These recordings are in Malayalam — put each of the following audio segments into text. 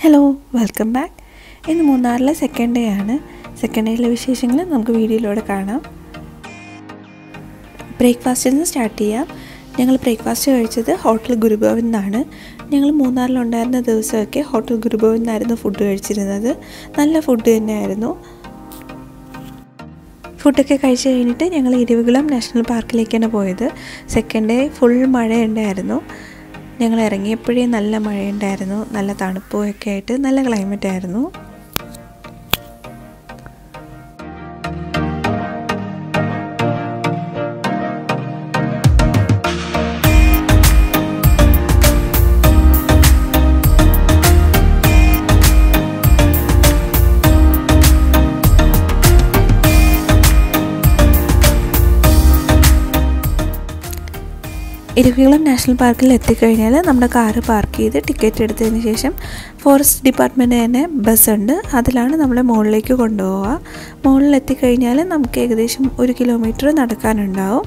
ഹലോ വെൽക്കം ബാക്ക് ഇന്ന് മൂന്നാറിലെ സെക്കൻഡ് ഡേ ആണ് സെക്കൻഡ് ഡേയിലെ വിശേഷങ്ങൾ നമുക്ക് വീഡിയോയിലൂടെ കാണാം ബ്രേക്ക്ഫാസ്റ്റിൽ നിന്ന് സ്റ്റാർട്ട് ചെയ്യാം ഞങ്ങൾ ബ്രേക്ക്ഫാസ്റ്റ് കഴിച്ചത് ഹോട്ടൽ ഗുരുഭവൻ നിന്നാണ് ഞങ്ങൾ മൂന്നാറിലുണ്ടായിരുന്ന ദിവസമൊക്കെ ഹോട്ടൽ ഗുരുഭവൻ നിന്നായിരുന്നു ഫുഡ് കഴിച്ചിരുന്നത് നല്ല ഫുഡ് തന്നെയായിരുന്നു ഫുഡൊക്കെ കഴിച്ച് കഴിഞ്ഞിട്ട് ഞങ്ങൾ ഇരുവികുളം നാഷണൽ പാർക്കിലേക്കാണ് പോയത് സെക്കൻഡ് ഡേ ഫുൾ മഴയുണ്ടായിരുന്നു ഞങ്ങൾ ഇറങ്ങിയപ്പോഴേ നല്ല മഴയുണ്ടായിരുന്നു നല്ല തണുപ്പും ഒക്കെ ആയിട്ട് നല്ല ക്ലൈമറ്റ് ആയിരുന്നു ഇരുവികുളം നാഷണൽ പാർക്കിൽ എത്തിക്കഴിഞ്ഞാൽ നമ്മുടെ കാറ് പാർക്ക് ചെയ്ത് ടിക്കറ്റ് എടുത്തതിന് ശേഷം ഫോറസ്റ്റ് ഡിപ്പാർട്ട്മെൻറ്റ് തന്നെ ബസ്സുണ്ട് അതിലാണ് നമ്മളെ മുകളിലേക്ക് കൊണ്ടുപോവുക മുകളിൽ എത്തിക്കഴിഞ്ഞാൽ നമുക്ക് ഏകദേശം ഒരു കിലോമീറ്റർ നടക്കാനുണ്ടാവും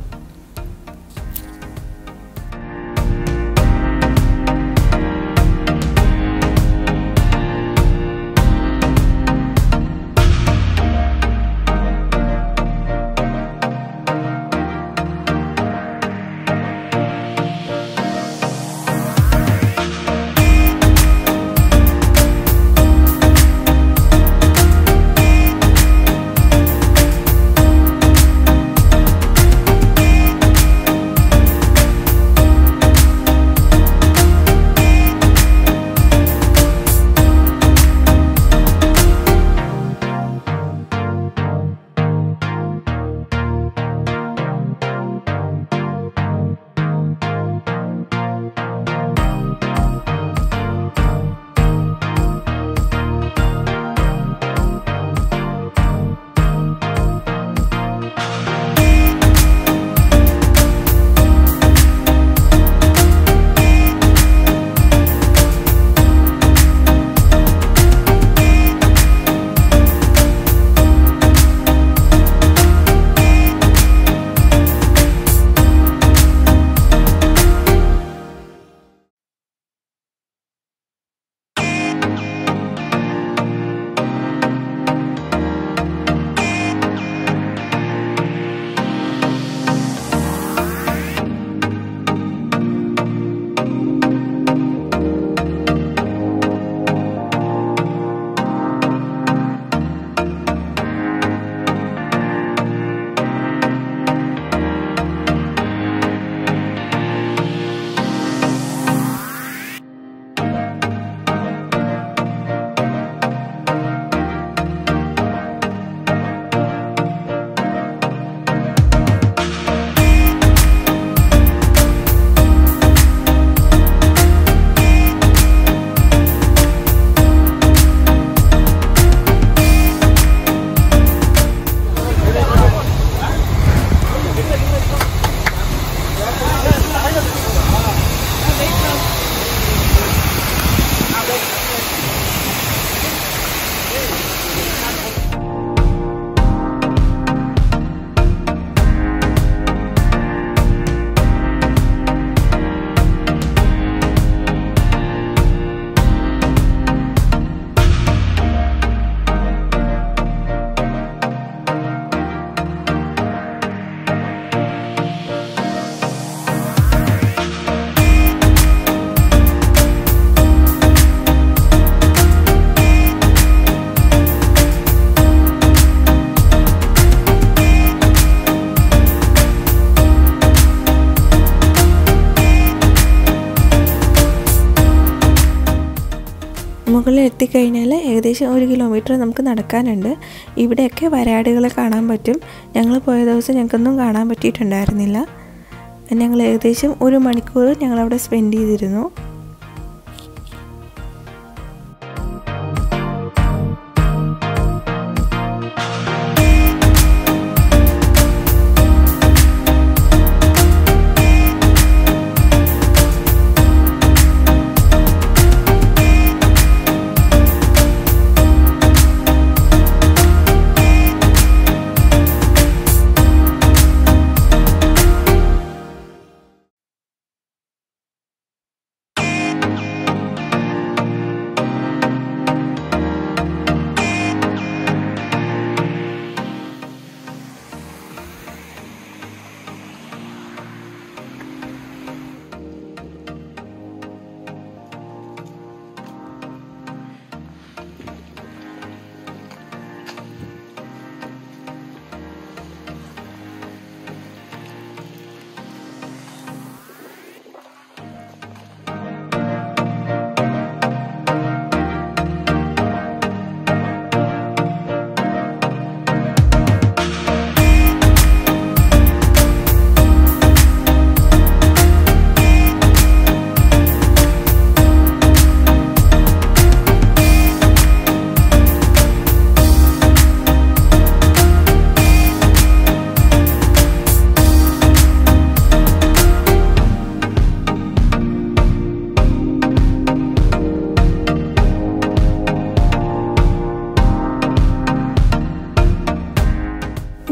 മുകളിൽ എത്തിക്കഴിഞ്ഞാൽ ഏകദേശം ഒരു കിലോമീറ്റർ നമുക്ക് നടക്കാനുണ്ട് ഇവിടെയൊക്കെ വരാടുകളെ കാണാൻ പറ്റും ഞങ്ങൾ പോയ ദിവസം ഞങ്ങൾക്കൊന്നും കാണാൻ പറ്റിയിട്ടുണ്ടായിരുന്നില്ല ഞങ്ങൾ ഏകദേശം ഒരു മണിക്കൂർ ഞങ്ങളവിടെ സ്പെൻഡ് ചെയ്തിരുന്നു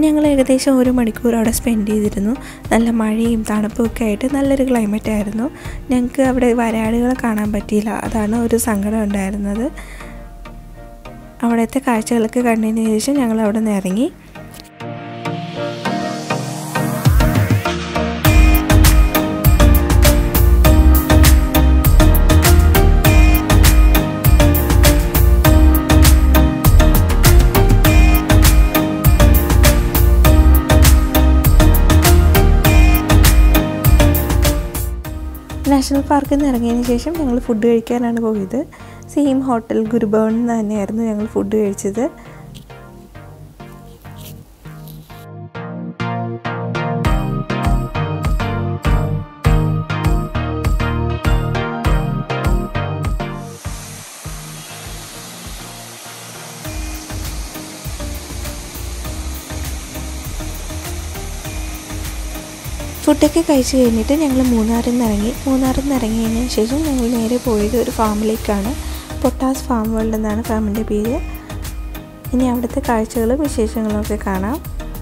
ഞങ്ങൾ ഏകദേശം ഒരു മണിക്കൂർ അവിടെ സ്പെൻഡ് ചെയ്തിരുന്നു നല്ല മഴയും തണുപ്പും ഒക്കെ ആയിട്ട് നല്ലൊരു ക്ലൈമറ്റ് ആയിരുന്നു ഞങ്ങൾക്ക് അവിടെ വരാടുകളെ കാണാൻ പറ്റിയില്ല അതാണ് ഒരു സങ്കടം ഉണ്ടായിരുന്നത് അവിടുത്തെ കാഴ്ചകളൊക്കെ കണ്ടതിന് ശേഷം ഞങ്ങൾ അവിടെ നിന്ന് ഇറങ്ങി നാഷണൽ പാർക്കിൽ നിന്ന് ഇറങ്ങിയതിന് ശേഷം ഞങ്ങൾ ഫുഡ് കഴിക്കാനാണ് പോയത് സെയിം ഹോട്ടൽ ഗുരുഭവനിൽ നിന്ന് തന്നെയായിരുന്നു ഞങ്ങൾ ഫുഡ് കഴിച്ചത് ഫുഡൊക്കെ കഴിച്ച് കഴിഞ്ഞിട്ട് ഞങ്ങൾ മൂന്നാറിൽ നിന്ന് ഇറങ്ങി മൂന്നാറിൽ നിന്ന് ഇറങ്ങിയതിന് ശേഷം ഞങ്ങൾ നേരെ പോയത് ഒരു ഫാമിലേക്കാണ് പൊട്ടാസ് ഫാം വേൾഡ് എന്നാണ് ഫാമിൻ്റെ പേര് ഇനി അവിടുത്തെ കാഴ്ചകളും വിശേഷങ്ങളും ഒക്കെ കാണാം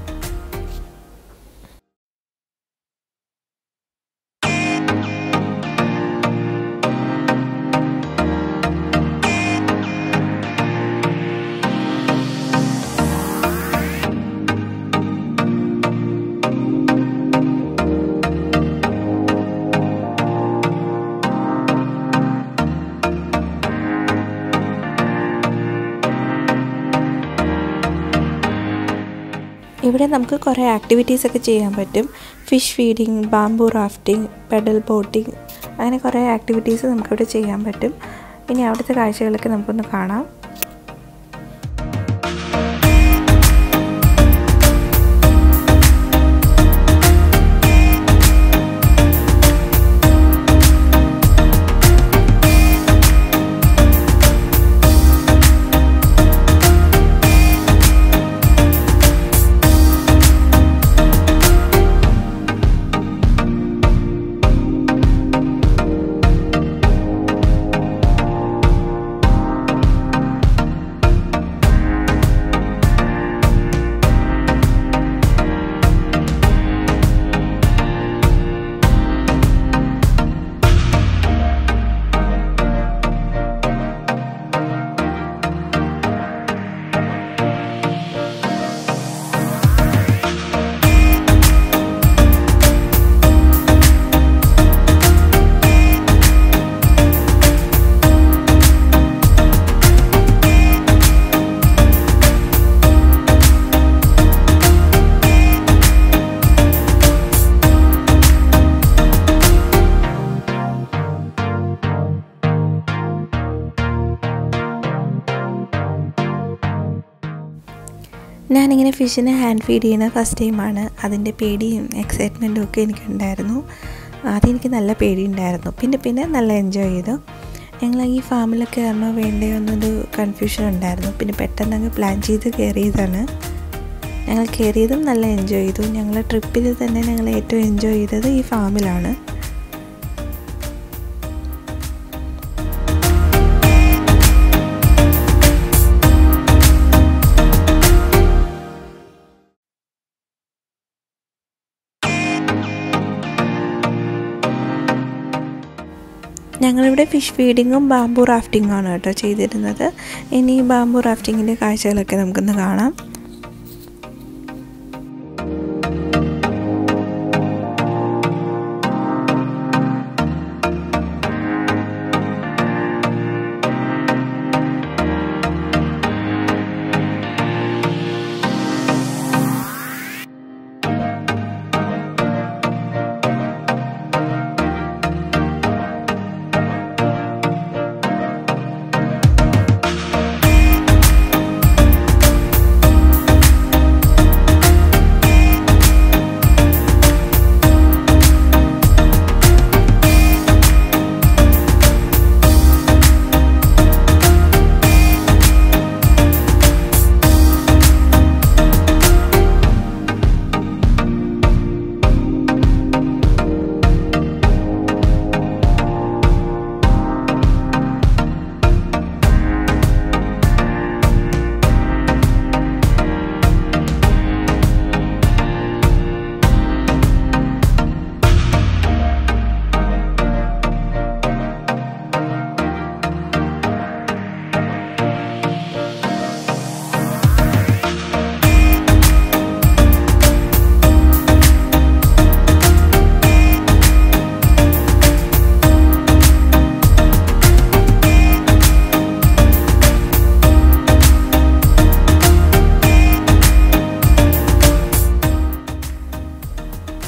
ഇവിടെ നമുക്ക് കുറേ ആക്ടിവിറ്റീസ് ഒക്കെ ചെയ്യാൻ പറ്റും fish feeding bamboo rafting pedal boating അങ്ങനെ കുറേ ആക്ടിവിറ്റീസ് നമുക്കിവിടെ ചെയ്യാൻ പറ്റും ഇനി അവിടുത്തെ കാഴ്ചകളൊക്കെ നമുക്കൊന്ന് കാണാം ഞാനിങ്ങനെ ഫിഷിനെ ഹാൻഡ് ഫീഡ് ചെയ്യുന്ന ഫസ്റ്റ് ടൈമാണ് അതിൻ്റെ പേടിയും എക്സൈറ്റ്മെൻറ്റും ഒക്കെ എനിക്കുണ്ടായിരുന്നു ആദ്യം എനിക്ക് നല്ല പേടിയുണ്ടായിരുന്നു പിന്നെ പിന്നെ നല്ല എൻജോയ് ചെയ്തു ഞങ്ങൾ ഈ ഫാമിൽ കയറണോ വേണ്ടയോ എന്നൊരു കൺഫ്യൂഷൻ ഉണ്ടായിരുന്നു പിന്നെ പെട്ടെന്ന് അങ്ങ് പ്ലാൻ ചെയ്ത് കയറിയതാണ് ഞങ്ങൾ കയറിയതും നല്ല എൻജോയ് ചെയ്തു ഞങ്ങളുടെ ട്രിപ്പിൽ തന്നെ ഞങ്ങൾ ഏറ്റവും എൻജോയ് ചെയ്തത് ഈ ഫാമിലാണ് ഞങ്ങളിവിടെ ഫിഷ് ഫീഡിങ്ങും ബാംബു റാഫ്റ്റിങ്ങും ആണ് കേട്ടോ ചെയ്തിരുന്നത് ഇനി ബാംബു റാഫ്റ്റിങ്ങിൻ്റെ കാഴ്ചകളൊക്കെ നമുക്കൊന്ന് കാണാം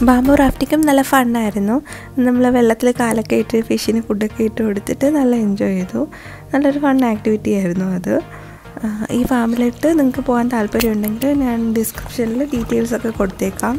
ബാമ്പു റാഫ്റ്റിങ്ങും നല്ല ഫണ്ണായിരുന്നു നമ്മൾ വെള്ളത്തിൽ കാലൊക്കെ ഇട്ട് ഫിഷിന് ഫുഡൊക്കെ ഇട്ട് കൊടുത്തിട്ട് നല്ല എൻജോയ് ചെയ്തു നല്ലൊരു ഫൺ ആക്ടിവിറ്റി ആയിരുന്നു അത് ആ, ഈ ഫാമിലിയിട്ട് നിങ്ങൾക്ക് പോകാൻ താല്പര്യമുണ്ടെങ്കിൽ ഞാൻ ഡിസ്ക്രിപ്ഷനിൽ ഡീറ്റെയിൽസ് ഒക്കെ കൊടുത്തേക്കാം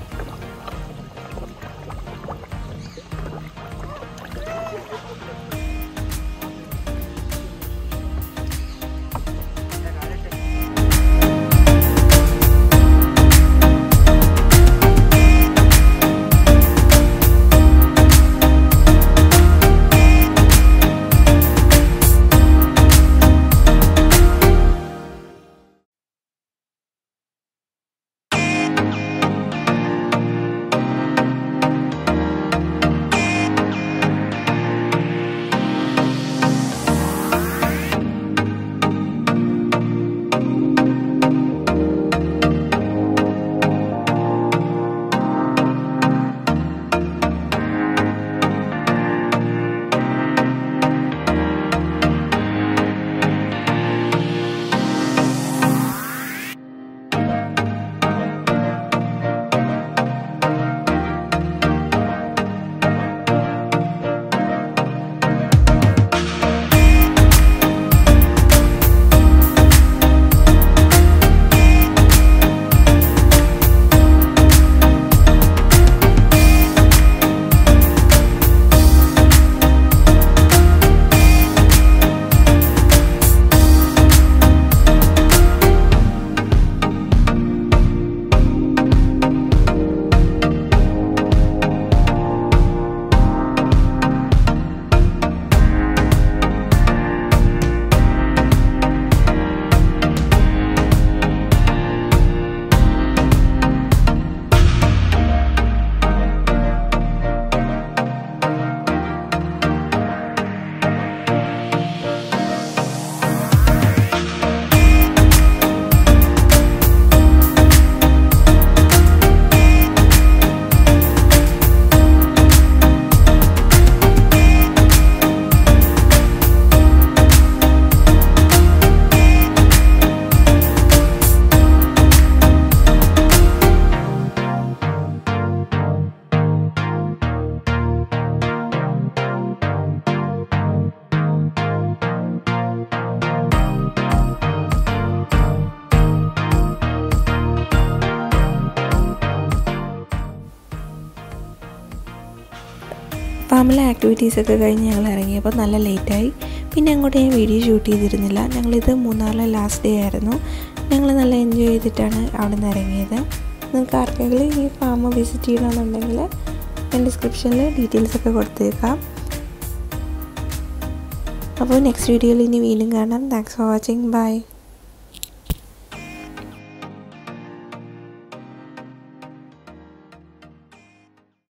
ഫാമിലെ ആക്ടിവിറ്റീസൊക്കെ കഴിഞ്ഞ് ഞങ്ങൾ ഇറങ്ങിയപ്പോൾ നല്ല ലേറ്റായി പിന്നെ അങ്ങോട്ട് ഞാൻ വീഡിയോ ഷൂട്ട് ചെയ്തിരുന്നില്ല ഞങ്ങളിത് മൂന്നാറിലെ ലാസ്റ്റ് ഡേ ആയിരുന്നു ഞങ്ങൾ നല്ല എൻജോയ് ചെയ്തിട്ടാണ് അവിടെ നിന്ന് ഇറങ്ങിയത് നിങ്ങൾക്ക് ആർക്കെങ്കിലും ഈ ഫാം വിസിറ്റ് ചെയ്യണമെന്നുണ്ടെങ്കിൽ ഞാൻ ഡിസ്ക്രിപ്ഷനിൽ ഡീറ്റെയിൽസ് ഒക്കെ കൊടുത്തേക്കാം അപ്പോൾ നെക്സ്റ്റ് വീഡിയോയിൽ ഇനി വീണ്ടും കാണാം താങ്ക്സ് ഫോർ വാച്ചിങ് ബൈ